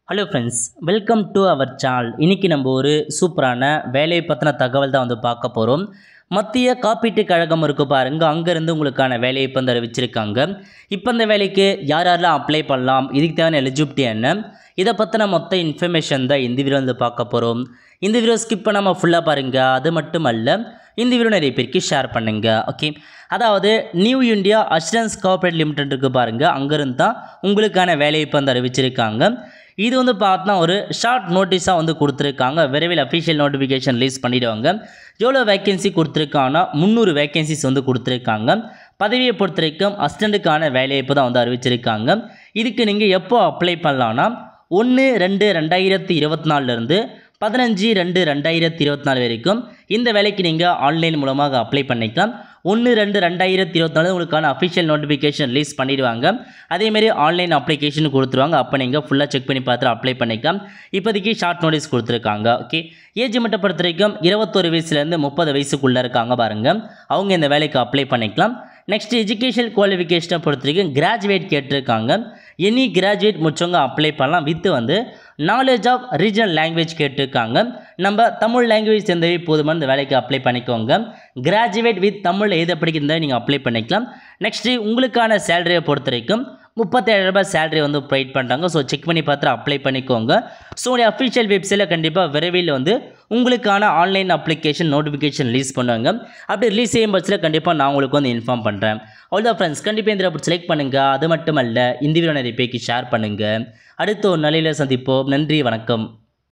hello friends welcome to our channel இன்றைக்கி நம்ம ஒரு சூப்பரான வேலையை பற்றின தகவல் தான் வந்து பார்க்க போகிறோம் மத்திய காப்பீட்டு கழகம் இருக்குது பாருங்க அங்கேருந்து உங்களுக்கான வேலையை இப்போ வந்து அறிவிச்சிருக்காங்க இப்போ இந்த வேலைக்கு யார் யாரெல்லாம் அப்ளை பண்ணலாம் இதுக்கு தேவையான எலிஜிபிலிட்டி என்ன இதை பற்றின மொத்த இன்ஃபர்மேஷன் தான் இந்த வீடியோ வந்து பார்க்க போகிறோம் இந்த வீடியோ ஸ்கிப் பண்ணாமல் ஃபுல்லாக பாருங்கள் அது மட்டும் அல்ல இந்த வீடியோ நிறைய பேருக்கு ஷேர் பண்ணுங்க ஓகே அதாவது new India assurance corporate limited இருக்கு பாருங்க அங்கேருந்து தான் உங்களுக்கான வேலையை இப்போ வந்து அறிவிச்சிருக்காங்க இது வந்து பார்த்தா ஒரு ஷார்ட் நோட்டீஸாக வந்து கொடுத்துருக்காங்க விரைவில் அஃபிஷியல் நோட்டிஃபிகேஷன் ரிலீஸ் பண்ணிடுவாங்க எவ்வளோ வேகன்சி கொடுத்துருக்காங்கன்னா முந்நூறு வேகன்சிஸ் வந்து கொடுத்துருக்காங்க பதவியை பொறுத்த வரைக்கும் அசிஸ்டண்ட்டுக்கான வேலையை இப்போ தான் வந்து அறிவிச்சிருக்காங்க இதுக்கு நீங்கள் எப்போ அப்ளை பண்ணலான்னா ஒன்று ரெண்டு ரெண்டாயிரத்தி இருபத்தி நாலுலேருந்து பதினஞ்சு ரெண்டு ரெண்டாயிரத்தி இருபத்தி நாலு வரைக்கும் இந்த வேலைக்கு நீங்கள் ஆன்லைன் மூலமாக அப்ளை பண்ணிக்கலாம் ஒன்று ரெண்டு ரெண்டாயிரத்தி இருபத்தி நாலு உங்களுக்கான அஃபிஷியல் நோட்டிஃபிகேஷன் ரிலீஸ் பண்ணிடுவாங்க அதேமாரி ஆன்லைன் அப்ளிகேஷன் கொடுத்துருவாங்க அப்போ நீங்கள் ஃபுல்லாக செக் பண்ணி பார்த்துட்டு அப்ளை பண்ணிக்கலாம் இப்போதைக்கு ஷார்ட் நோட்டீஸ் கொடுத்துருக்காங்க ஓகே ஏஜ் மட்டும் பொறுத்த வரைக்கும் இருபத்தொரு வயசுலேருந்து முப்பது வயசுக்குள்ளே இருக்காங்க பாருங்கள் அவங்க இந்த வேலைக்கு அப்ளை பண்ணிக்கலாம் நெக்ஸ்ட் எஜுகேஷன் குவாலிஃபிகேஷனை பொறுத்த வரைக்கும் கிராஜுவேட் கேட்டிருக்காங்க எனி கிராஜுவேட் முடிச்சவங்க அப்ளை பண்ணலாம் வித்து வந்து நாலேஜ் ஆஃப் ரீஜனல் லாங்குவேஜ் கேட்டிருக்காங்க நம்ம தமிழ் லாங்குவேஜ் சேர்ந்தவே போதுமான இந்த வேலைக்கு அப்ளை பண்ணிக்கோங்க கிராஜுவேட் வித் தமிழ் எழுத படிக்கிறத நீங்கள் அப்ளை பண்ணிக்கலாம் நெக்ஸ்ட்டு உங்களுக்கான சேலரியை பொறுத்த வரைக்கும் முப்பத்தேழு ரூபாய் சேலரி வந்து ப்ரொவைட் பண்ணுறாங்க ஸோ செக் பண்ணி பார்த்து அப்ளை பண்ணிக்கோங்க ஸோ உடைய அஃபிஷியல் வெப்சைட்டில் கண்டிப்பாக விரைவில் வந்து உங்களுக்கான ஆன்லைன் அப்ளிகேஷன் நோட்டிஃபிகேஷன் ரிலீஸ் பண்ணுவாங்க அப்படி ரிலீஸ் செய்யும் பட்சத்தில் கண்டிப்பாக நான் உங்களுக்கு வந்து இன்ஃபார்ம் பண்ணுறேன் அவ்வளோதான் ஃப்ரெண்ட்ஸ் கண்டிப்பாக இந்த அப்படி செலக்ட் பண்ணுங்கள் அது மட்டும் அல்ல இந்த வீடியோ நிறைய பேருக்கு ஷேர் பண்ணுங்கள் அடுத்த ஒரு நிலையில் சந்திப்போம் நன்றி வணக்கம்